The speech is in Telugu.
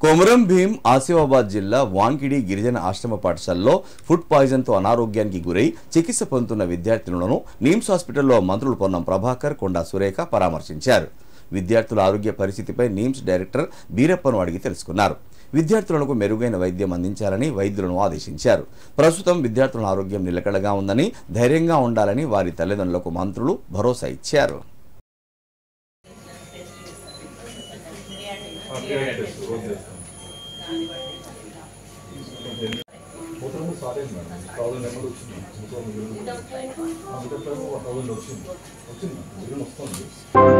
కొమరం భీం ఆసిఫాబాద్ జిల్లా వాంకిడి గిరిజన ఆశ్రమ పాఠశాలలో ఫుడ్ పాయిజన్తో అనారోగ్యానికి గురై చికిత్స పొందుతున్న విద్యార్థులను నిమ్స్ హాస్పిటల్లో మంత్రులు పొన్నం ప్రభాకర్ కొండా సురేఖ పరామర్శించారు విద్యార్థుల ఆరోగ్య పరిస్థితిపై నిమ్స్ డైరెక్టర్ బీరప్పను అడిగి తెలుసుకున్నారు విద్యార్థులకు మెరుగైన వైద్యం అందించాలని వైద్యులను ఆదేశించారు ప్రస్తుతం విద్యార్థుల ఆరోగ్యం నిలకడగా ఉందని ధైర్యంగా ఉండాలని వారి తల్లిదండ్రులకు మంత్రులు భరోసా ఇచ్చారు మూత్రము సాలేదు మేడం థౌసండ్ ఎంఎల్ వచ్చింది మూత్రం మిగిలిన వచ్చింది వచ్చింది మిగిలిన వస్తుంది